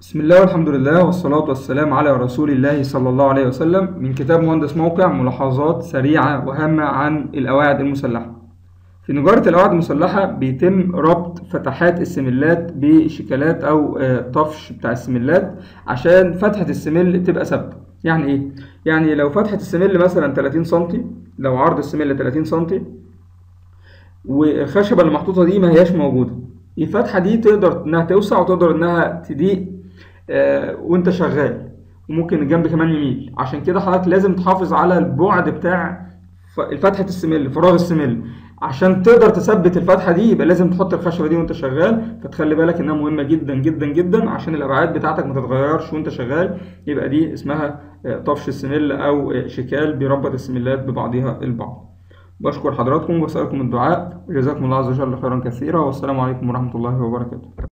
بسم الله والحمد لله والصلاة والسلام على رسول الله صلى الله عليه وسلم من كتاب مهندس موقع ملاحظات سريعة وهامة عن القواعد المسلحة في نجارة القواعد المسلحة بيتم ربط فتحات السملات بشكلات أو آه، طفش بتاع السملات عشان فتحة السمل تبقى ثابتة يعني إيه؟ يعني لو فتحة السمل مثلا 30 سنتي لو عرض السمل 30 سنتي والخشبة اللي محطوطة دي ما هياش موجودة الفتحة دي تقدر إنها توسع وتقدر إنها تضيق آه، وأنت شغال وممكن الجنب كمان يميل عشان كده حضرتك لازم تحافظ على البعد بتاع ف- فتحة السمل فراغ السمل عشان تقدر تثبت الفتحة دي يبقى لازم تحط الخشبة دي وانت شغال فتخلي بالك انها مهمة جدا جدا جدا عشان الابعاد بتاعتك ما تتغيرش وانت شغال يبقى دي اسمها آه، طفش السمل او آه، شكال بيربط السملات ببعضها البعض بشكر حضراتكم وبسألكم الدعاء وجزاكم الله عز وجل خيرا كثيرا والسلام عليكم ورحمة الله وبركاته